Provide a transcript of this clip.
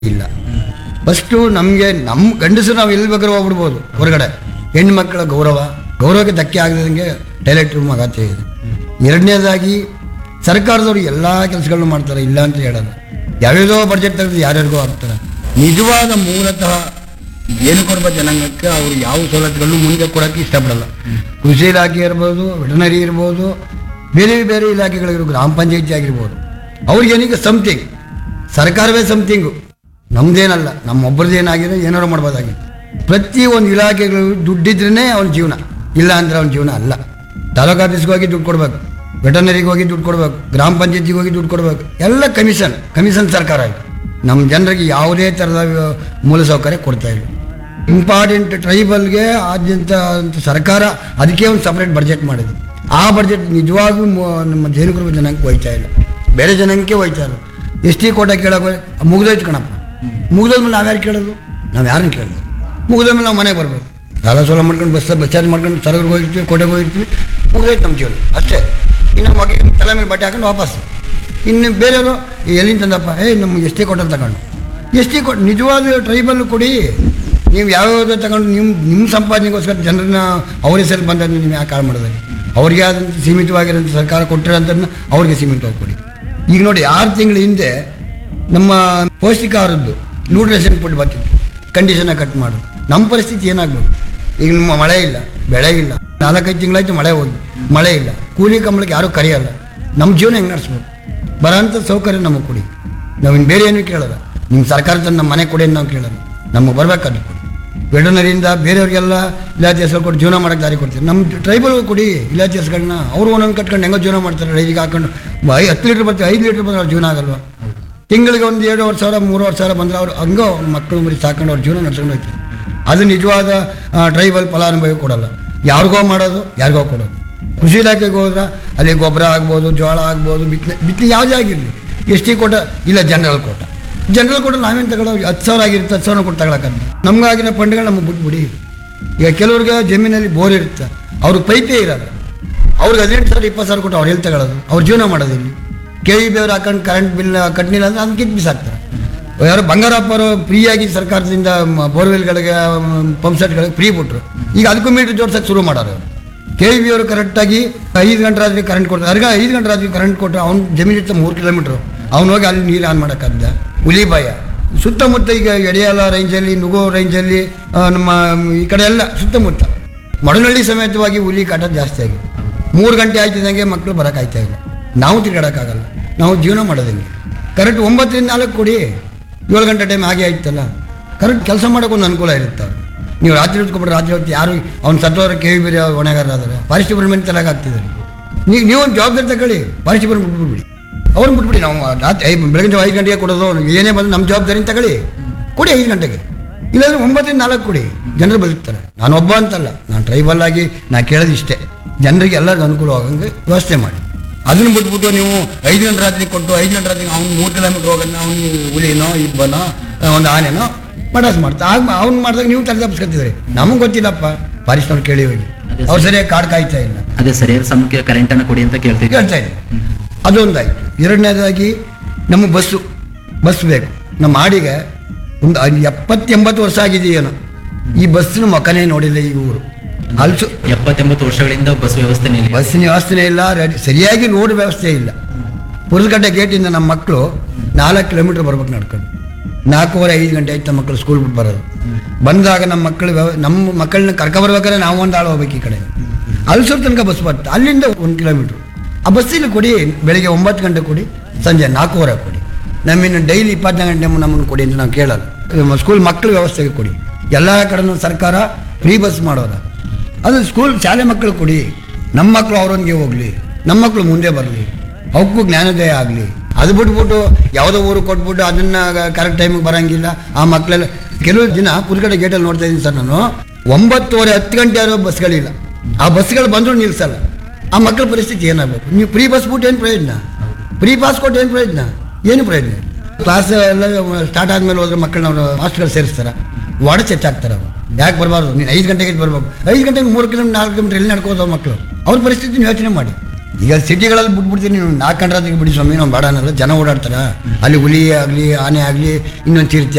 ಇಲ್ಲ ಫಸ್ಟು ನಮಗೆ ನಮ್ಮ ಗಂಡಸರು ನಾವು ಎಲ್ಲಿ ಬೇಕಾದ್ರೂ ಹೋಗ್ಬಿಡ್ಬೋದು ಹೊರಗಡೆ ಹೆಣ್ಣು ಮಕ್ಕಳ ಗೌರವ ಗೌರವಕ್ಕೆ ಧಕ್ಕೆ ಆಗದಂಗೆ ಟಾಯ್ಲೆಟ್ ರೂಮ್ ಅಗತ್ಯ ಇದೆ ಎರಡನೇದಾಗಿ ಸರ್ಕಾರದವರು ಎಲ್ಲ ಕೆಲಸಗಳನ್ನು ಮಾಡ್ತಾರೆ ಇಲ್ಲ ಅಂತ ಹೇಳಲ್ಲ ಯಾವ್ಯಾವುದೋ ಬಡ್ಜೆಟ್ ತೆಗೆದು ಯಾರ್ಯಾರಿಗೋ ಆಗ್ತಾರೆ ನಿಜವಾದ ಮೂಲತಃ ಏನು ಕೊಡುವ ಜನಾಂಗಕ್ಕೆ ಅವರು ಯಾವ ಸವಲತ್ತುಗಳನ್ನು ಮುಂದೆ ಕೊಡೋಕ್ಕೆ ಇಷ್ಟಪಡಲ್ಲ ಕೃಷಿ ಇಲಾಖೆ ಇರ್ಬೋದು ವೆಟನರಿ ಇರ್ಬೋದು ಬೇರೆ ಬೇರೆ ಇಲಾಖೆಗಳಿರ್ಬೋದು ಗ್ರಾಮ ಪಂಚಾಯತಿ ಆಗಿರ್ಬೋದು ಅವ್ರಿಗೇನೀಗ ಸಮಥಿಂಗ್ ಸರ್ಕಾರವೇ ಸಮಥಿಂಗು ನಮ್ದೇನಲ್ಲ ನಮ್ಮೊಬ್ಬರದೇನಾಗಿದೆ ಏನಾರು ಮಾಡ್ಬೋದಾಗಿದೆ ಪ್ರತಿ ಒಂದು ಇಲಾಖೆಗಳು ದುಡ್ಡಿದ್ರೇ ಅವನ ಜೀವನ ಇಲ್ಲ ಅಂದ್ರೆ ಅವನ ಜೀವನ ಅಲ್ಲ ತಾಲೂಕು ಆಫೀಸ್ಗೆ ಹೋಗಿ ದುಡ್ಡು ಕೊಡ್ಬೇಕು ವೆಟನರಿಗೆ ಹೋಗಿ ದುಡ್ಡು ಕೊಡ್ಬೇಕು ಗ್ರಾಮ ಪಂಚಾಯತಿಗೆ ಹೋಗಿ ದುಡ್ಡು ಕೊಡ್ಬೇಕು ಎಲ್ಲ ಕಮಿಷನ್ ಕಮಿಷನ್ ಸರ್ಕಾರ ಆಯಿತು ನಮ್ಮ ಜನರಿಗೆ ಯಾವುದೇ ಥರದ ಮೂಲಸೌಕರ್ಯ ಕೊಡ್ತಾ ಇಲ್ಲ ಇಂಪಾರ್ಟೆಂಟ್ ಟ್ರೈಬಲ್ಗೆ ಆದ್ಯಂತ ಅಂತ ಸರ್ಕಾರ ಅದಕ್ಕೆ ಒಂದು ಸಪ್ರೇಟ್ ಬಡ್ಜೆಟ್ ಮಾಡಿದೆ ಆ ಬಡ್ಜೆಟ್ ನಿಜವಾಗೂ ಮು- ನಮ್ಮ ಜೈನಕುರುಬ ಜನಾಂಗಕ್ಕೆ ಹೋಯ್ತಾ ಇಲ್ಲ ಬೇರೆ ಜನಾಂಗಕ್ಕೆ ಹೋಯ್ತಾ ಇಲ್ಲ ಎಸ್ ಟಿ ಕೋಟ ಕೇಳೋಕೆ ಮುಗ್ದೋಯ್ತು ಕಣಪ್ಪ ಮುಗ್ದೋದ್ಮೇಲೆ ನಾವ್ಯಾರು ಕೇಳೋದು ನಾವು ಯಾರನ್ನ ಕೇಳೋದು ಮುಗ್ದೋದ್ಮೇಲೆ ನಾವು ಮನೆಗೆ ಬರ್ಬೇಕು ಸಾಲ ಸೋಲ ಮಾಡ್ಕೊಂಡು ಬಸ್ ಬಸ್ ಚಾರ್ಜ್ ಮಾಡ್ಕೊಂಡು ಸರಗರ್ಗೆ ಹೋಗಿರ್ತೀವಿ ಕೋಟೆಗೆ ಹೋಗಿರ್ತೀವಿ ಮುಗ್ದೋಯ್ತು ನಮ್ಮ ಜೀವನ ಅಷ್ಟೇ ಇನ್ನು ಮಗ ತಲೆ ಮೇಲೆ ಬಟ್ಟೆ ಹಾಕೊಂಡು ವಾಪಸ್ ಇನ್ನು ಬೇರೆಯವರು ಎಲ್ಲಿಂದ ತಂದಪ್ಪ ಏ ನಮ್ಮ ಎಷ್ಟೇ ಕೊಟ್ಟಲ್ಲಿ ತಗೊಂಡು ಎಷ್ಟೇ ಕೊಟ್ಟು ನಿಜವಾದ ಟ್ರೈಬಲ್ ಕೊಡಿ ನೀವು ಯಾವ್ಯಾವ್ದು ತಗೊಂಡು ನಿಮ್ಮ ನಿಮ್ಮ ಸಂಪಾದನೆಗೋಸ್ಕರ ಜನರನ್ನ ಅವ್ರ ಹೆಸರು ಬಂದನ್ನು ನೀವು ಯಾಕೆ ಹಾಳು ಮಾಡೋದು ಅವ್ರಿಗೆ ಆದಂಥ ಸೀಮಿತವಾಗಿರೋಂಥ ಸರ್ಕಾರ ಕೊಟ್ಟಿರೋಂಥದ್ದನ್ನ ಅವ್ರಿಗೆ ಸೀಮಿತವಾಗಿ ಕೊಡಿ ಈಗ ನೋಡಿ ಆರು ತಿಂಗಳ ಹಿಂದೆ ನಮ್ಮ ಪೌಷ್ಟಿಕ ಆಹಾರದ್ದು ನ್ಯೂಟ್ರಿಷನ್ ಫುಡ್ ಬರ್ತಿತ್ತು ಕಂಡೀಷನ್ನ ಕಟ್ ಮಾಡು ನಮ್ಮ ಪರಿಸ್ಥಿತಿ ಏನಾಗ್ಬೇಕು ಈಗ ನಮ್ಮ ಮಳೆ ಇಲ್ಲ ಬೆಳೆ ಇಲ್ಲ ನಾಲ್ಕೈದು ತಿಂಗಳಾಯ್ತು ಮಳೆ ಹೋಗಿ ಮಳೆ ಇಲ್ಲ ಕೂಲಿ ಕಂಬಳಕ್ಕೆ ಯಾರೂ ಕರೆಯಲ್ಲ ನಮ್ಮ ಜೀವನ ಹೆಂಗೆ ನಡೆಸ್ಬೇಕು ಬರೋಂಥ ಸೌಕರ್ಯ ನಮಗೆ ಕೊಡಿ ನಾವು ಇನ್ನು ಬೇರೆ ಏನೂ ಕೇಳಲ್ಲ ನಿಮ್ಮ ಸರ್ಕಾರ ತಂದು ನಮ್ಮ ಮನೆ ಕೊಡಿ ಅಂತ ನಾವು ಕೇಳಲ್ಲ ನಮಗೆ ಬರ್ಬೇಕಾದ್ರೆ ಕೊಡಿ ವೆಟನರಿಯಿಂದ ಬೇರೆಯವ್ರಿಗೆಲ್ಲ ಇಲಾತಿ ಹೆಸರು ಕೊಟ್ಟು ಜೀವನ ಮಾಡೋಕ್ಕೆ ದಾರಿ ಕೊಡ್ತೀವಿ ನಮ್ಮ ಟ್ರೈಬಲ್ ಕೊಡಿ ಇಲಾತಿ ಹೆಸರುಗಳನ್ನ ಅವರು ಒಂದೊಂದು ಕಟ್ಕೊಂಡು ಹೆಂಗೋ ಜೀವನ ಮಾಡ್ತಾರೆ ಡೈರಿಗೆ ಹಾಕೊಂಡು ಐ ಹತ್ತು ಲೀಟ್ರ್ ಬರ್ತೀವಿ ಐದು ಲೀಟ್ರ್ ಬಂದ್ರೆ ಅವ್ರ ಜೀವನ ಆಗಲ್ವಾ ತಿಂಗಳಿಗೆ ಒಂದು ಎರಡೂವರೆ ಸಾವಿರ ಮೂರುವರೆ ಸಾವಿರ ಬಂದರೆ ಅವ್ರು ಹಂಗೋ ಮಕ್ಕಳು ಮರಿ ಸಾಕೊಂಡು ಅವ್ರ ಜೀವನ ನಡ್ಸ್ಕೊಂಡು ಹೋಗ್ತಾರೆ ಅದು ನಿಜವಾದ ಟ್ರೈಬಲ್ ಫಲಾನುಭವಿ ಕೊಡಲ್ಲ ಯಾರಿಗೋ ಮಾಡೋದು ಯಾರಿಗೋ ಕೊಡೋದು ಕೃಷಿ ಇಲಾಖೆಗೆ ಹೋದ್ರೆ ಅಲ್ಲಿ ಗೊಬ್ಬರ ಆಗ್ಬೋದು ಜೋಳ ಆಗ್ಬೋದು ಬಿತ್ತನೆ ಬಿತ್ತನೆ ಯಾವುದೇ ಆಗಿರಲಿ ಎಸ್ ಟಿ ಕೋಟ ಇಲ್ಲ ಜನರಲ್ ಕೋಟ ಜನರಲ್ ಕೋಟ ನಾವೇನು ತಗೊಳ್ಳೋ ಹತ್ತು ಸಾವಿರ ಆಗಿರುತ್ತೆ ಹತ್ತು ಸಾವಿರ ಕೊಟ್ಟು ತಗೊಳಕ್ಕಂತ ನಮ್ಗಾಗಿರೋ ಫಂಡ್ಗಳು ನಮಗೆ ಬಿಟ್ಬಿಡಿ ಈಗ ಕೆಲವ್ರಿಗೆ ಜಮೀನಲ್ಲಿ ಬೋರ್ ಇರುತ್ತೆ ಅವ್ರಿಗೆ ಪೈಪೇ ಇರಲ್ಲ ಅವ್ರಿಗೆ ಹದಿನೆಂಟು ಸಾವಿರ ಇಪ್ಪತ್ತು ಸಾವಿರ ಕೊಟ್ಟು ಅವ್ರು ಎಲ್ಲಿ ತಗೊಳ್ಳೋದು ಅವ್ರು ಜೀವನ ಮಾಡೋದು ಇಲ್ಲಿ ಕೆ ಇ ಬಿ ಅವ್ರು ಹಾಕೊಂಡು ಕರೆಂಟ್ ಬಿಲ್ ಕಟ್ಟಲಿಲ್ಲ ಅಂದ್ರೆ ಅದನ್ನ ಕಿತ್ತು ಬಿಸಾಕ್ತಾರೆ ಯಾರು ಬಂಗಾರಪ್ಪ ಅವರು ಫ್ರೀಯಾಗಿ ಸರ್ಕಾರದಿಂದ ಮ- ಬೋರ್ವೆಲ್ಗಳಿಗೆ ಪಂಪ್ ಸೆಟ್ಗಳಿಗೆ ಫ್ರೀ ಬಿಟ್ರು ಈಗ ಅದಕ್ಕೂ ಮೀಟರ್ ಜೋಡ್ಸಕ್ಕೆ ಶುರು ಮಾಡೋರು ಕೆ ಇ ಬಿ ಅವರು ಕರೆಕ್ಟಾಗಿ ಐದು ಗಂಟೆ ರಾತ್ರಿ ಕರೆಂಟ್ ಕೊಡ್ತಾರೆ ಅರ್ಗ ಐದು ಗಂಟೆ ರಾತ್ರಿ ಕರೆಂಟ್ ಕೊಟ್ಟರೆ ಅವ್ನು ಜಮೀನು ಇತ್ತು ಮೂರು ಕಿಲೋಮೀಟ್ರು ಅವ್ನು ಹೋಗಿ ಅಲ್ಲಿ ನೀರು ಆನ್ ಮಾಡೋಕ್ಕಾಗ್ದ ಹುಲಿಬಾಯ ಸುತ್ತಮುತ್ತ ಈಗ ಎಡೆಯಾಲ ರೇಂಜಲ್ಲಿ ನುಗೋ ರೇಂಜಲ್ಲಿ ಆ, ನಮ್ಮ ಈ ಕಡೆ ಎಲ್ಲ ಸುತ್ತಮುತ್ತ ಮಡನಹಳ್ಳಿ ಸಮೇತವಾಗಿ ಹುಲಿ ಕಾಟ ಜಾಸ್ತಿ ಆಗಿದೆ ಮೂರು ಗಂಟೆ ಆಯ್ತಿದಂಗೆ ಮಕ್ಕಳು ಬರೋಕ್ಕಾಯ್ತಾ ಇಲ್ಲ ನಾವು ತಿರ್ಗಾಡೋಕ್ಕಾಗಲ್ಲ ನಾವು ಜೀವನ ಮಾಡೋದಿಲ್ಲ ಕರೆಕ್ಟ್ ಒಂಬತ್ತರಿಂದ ನಾಲ್ಕು ಕೊಡಿ ಏಳು ಗಂಟೆ ಟೈಮ್ ಹಾಗೆ ಆಯ್ತಲ್ಲ ಕರೆಕ್ಟ್ ಕೆಲಸ ಮಾಡೋಕೆ ಒಂದು ಅನುಕೂಲ ಇರುತ್ತೆ ಅವ್ರು ನೀವು ರಾತ್ರಿ ಹೊತ್ಕೊಬಿಟ್ರೆ ರಾತ್ರಿ ಹೊತ್ತು ಯಾರು ಅವ್ನು ಸತ್ತೋದ್ರೆ ಕೆ ವಿ ಬೇರೆ ಹೊಣೆಗಾರರಾದ್ರೆ ಫಾರೆಸ್ಟ್ ಡಿಪಾರ್ಟ್ಮೆಂಟ್ ತಲೆಗೆ ಆಗ್ತಿದ್ದಾರೆ ನೀವು ನೀವೊಂದು ಜವಾಬ್ದಾರಿ ತಗೊಳ್ಳಿ ಫಾರೆಸ್ಟ್ ಡಿಪಾರ್ಟ್ಮೆಂಟ್ ಬಿಟ್ಬಿಡಿ ಅವ್ರನ್ನ ಬಿಟ್ಬಿಡಿ ನಾವು ರಾತ್ರಿ ಐದು ಬೆಳಗ್ಗೆ ಐದು ಗಂಟೆಗೆ ಕೊಡೋದು ಏನೇ ಬಂದು ನಮ್ಮ ಜವಾಬ್ದಾರಿ ತಗೊಳ್ಳಿ ಕೊಡಿ ಐದು ಗಂಟೆಗೆ ಇಲ್ಲಾಂದ್ರೆ ಒಂಬತ್ತರಿಂದ ನಾಲ್ಕು ಕೊಡಿ ಜನರು ಬದುಕ್ತಾರೆ ನಾನು ಒಬ್ಬ ಅಂತಲ್ಲ ನಾನು ಟ್ರೈಬಲ್ ಆಗಿ ನಾನು ಕೇಳೋದು ಇಷ್ಟೇ ಜನರಿಗೆ ಎಲ್ಲರಿಗೂ ಅನುಕೂಲವಾಗಂಗೆ ವ್ಯವಸ್ಥೆ ಮಾಡಿ ಅದನ್ನ ಬಿಟ್ಬಿಟ್ಟು ನೀವು ಐದು ಗಂಟೆ ರಾತ್ರಿ ಕೊಟ್ಟು ಐದು ಗಂಟೆ ರಾತ್ರಿ ಅವ್ನು ಮೂರು ಕಿಲೋಮೀಟ್ರ್ ಹೋಗೋಣ ಅವ್ನು ಹುಲಿನೋ ಇಬ್ಬನೋ ಒಂದು ಆನೆನೋ ಮಡಾಸ್ ಮಾಡ್ತಾ ಆಗ ಅವ್ನು ಮಾಡಿದಾಗ ನೀವು ತಲೆ ತಪ್ಪಿಸ್ಕೊತಿದ್ರಿ ನಮಗೆ ಗೊತ್ತಿಲ್ಲಪ್ಪ ಫಾರೆಸ್ಟ್ನವ್ರು ಕೇಳಿ ಹೋಗಿ ಅವ್ರು ಸರಿಯಾಗಿ ಕಾಡ್ ಕಾಯ್ತಾ ಇಲ್ಲ ಅದೇ ಸರಿಯಾದ ಸಮಯಕ್ಕೆ ಕರೆಂಟ್ ಅನ್ನು ಕೊಡಿ ಅಂತ ಕೇಳ್ತೀವಿ ಹೇಳ್ತಾ ಇದೆ ಅದೊಂದಾಯ್ತು ಎರಡನೇದಾಗಿ ನಮ್ಮ ಬಸ್ಸು ಬಸ್ ಬೇಕು ನಮ್ಮ ಹಾಡಿಗೆ ಒಂದು ಎಪ್ಪತ್ತೆಂಬತ್ತು ವರ್ಷ ಆಗಿದೆಯೇನೋ ಈ ಬಸ್ಸಿನ ಮಕ್ಕನೇ ನೋಡಿಲ್ಲ ಈ ಊರು ಅಲ್ಸು ಎಪ್ಪತ್ತೆಂಬತ್ತು ವರ್ಷಗಳಿಂದ ಬಸ್ ವ್ಯವಸ್ಥೆ ನಿಲ್ಲಿ ಬಸ್ಸಿನ ವ್ಯವಸ್ಥೆ ಇಲ್ಲ ರೆಡಿ ಸರಿಯಾಗಿ ರೋಡ್ ವ್ಯವಸ್ಥೆ ಇಲ್ಲ ಪುರದಗಡ್ಡೆ ಗೇಟಿಂದ ನಮ್ಮ ಮಕ್ಕಳು ನಾಲ್ಕು ಕಿಲೋಮೀಟರ್ ಬರ್ಬೇಕು ನಡ್ಕೊಂಡು ನಾಲ್ಕೂವರೆ ಐದು ಗಂಟೆ ಆಯ್ತು ನಮ್ಮ ಮಕ್ಕಳು ಸ್ಕೂಲ್ ಬಿಟ್ಟು ಬರೋದು ಬಂದಾಗ ನಮ್ಮ ಮಕ್ಕಳು ವ್ಯವ ನಮ್ಮ ಮಕ್ಕಳನ್ನ ಕರ್ಕೊಬರ್ಬೇಕಾದ್ರೆ ನಾವು ಒಂದು ಆಳು ಹೋಗ್ಬೇಕು ಈ ಕಡೆ ಅಲ್ಸೂರು ತನಕ ಬಸ್ ಬರುತ್ತೆ ಅಲ್ಲಿಂದ ಒಂದು ಕಿಲೋಮೀಟ್ರ್ ಆ ಬಸ್ಸಿಲ್ಲಿ ಕೊಡಿ ಬೆಳಿಗ್ಗೆ ಒಂಬತ್ತು ಗಂಟೆ ಕೊಡಿ ಸಂಜೆ ನಾಲ್ಕೂವರೆ ಕೊಡಿ ನಮ್ಮಿನ್ನು ಡೈಲಿ ಇಪ್ಪತ್ತನೇ ಗಂಟೆ ನಮ್ಮನ್ನು ಕೊಡಿ ಅಂತ ನಾವು ಕೇಳಲ್ಲ ನಮ್ಮ ಸ್ಕೂಲ್ ಮಕ್ಕಳ ವ್ಯವಸ್ಥೆಗೆ ಕೊಡಿ ಎಲ್ಲ ಕಡೆನೂ ಸರ್ಕಾರ ಫ್ರೀ ಬಸ್ ಮಾಡೋರ ಅದು ಸ್ಕೂಲ್ ಶಾಲೆ ಮಕ್ಕಳು ಕೊಡಿ ನಮ್ಮ ಮಕ್ಕಳು ಅವರೊಂದಿಗೆ ಹೋಗಲಿ ನಮ್ಮ ಮಕ್ಕಳು ಮುಂದೆ ಬರಲಿ ಅವಕ್ಕೂ ಜ್ಞಾನೋದಯ ಆಗಲಿ ಅದು ಬಿಟ್ಬಿಟ್ಟು ಯಾವುದೋ ಊರು ಕೊಟ್ಬಿಟ್ಟು ಅದನ್ನ ಕರೆಕ್ಟ್ ಟೈಮಿಗೆ ಬರಂಗಿಲ್ಲ ಆ ಮಕ್ಕಳೆಲ್ಲ ಕೆಲವು ದಿನ ಪುಲ್ಕಡೆ ಗೇಟಲ್ಲಿ ನೋಡ್ತಾ ಇದ್ದೀನಿ ಸರ್ ನಾನು ಒಂಬತ್ತುವರೆ ಹತ್ತು ಗಂಟೆ ಆರೋ ಬಸ್ಗಳಿಲ್ಲ ಆ ಬಸ್ಗಳು ಬಂದರೂ ನಿಲ್ಸಲ್ಲ ಆ ಮಕ್ಕಳ ಪರಿಸ್ಥಿತಿ ಏನಾಗಬೇಕು ನೀವು ಫ್ರೀ ಬಸ್ ಬಿಟ್ಟು ಏನು ಪ್ರಯೋಜನ ಫ್ರೀ ಪಾಸ್ ಕೊಟ್ಟು ಏನು ಪ್ರಯೋಜನ ಏನು ಪ್ರಯೋಜನ ಕ್ಲಾಸ್ ಎಲ್ಲ ಸ್ಟಾರ್ಟ್ ಆದ್ಮೇಲೆ ಹೋದ್ರೆ ಮಕ್ಕಳನ್ನ ಅವರು ಹಾಸ್ಟೆಲ್ ಸೇರಿಸ್ತಾರೆ ಒಡ ಚೆಚ್ಚಾಕ್ತಾರೆ ಅವರು ಯಾಕೆ ಬರಬಾರ್ದು ನೀನು ಐದು ಗಂಟೆಗೆ ಬರಬೇಕು ಐದು ಗಂಟೆಗೆ ಮೂರು ಕಿಲೋಮೀಟರ್ ನಾಲ್ಕು ಕಿಲೋಮೀಟರ್ ಎಲ್ಲಿ ನಡ್ಕೋತಾವ ಮಕ್ಕಳು ಅವ್ರ ಪರಿಸ್ಥಿತಿ ಯೋಚನೆ ಮಾಡಿ ಈಗ ಸಿಟಿಗಳಲ್ಲಿ ಬಿಟ್ಬಿಡ್ತೀನಿ ನೀವು ನಾಲ್ಕು ಗಂಟೆ ಬಿಡಿ ಸ್ವಾಮಿ ನಾವು ಬೇಡ ಅನ್ನೋದು ಜನ ಓಡಾಡ್ತಾರ ಅಲ್ಲಿ ಹುಲಿ ಆಗಲಿ ಆನೆ ಆಗಲಿ ಇನ್ನೊಂದು ಚಿರತೆ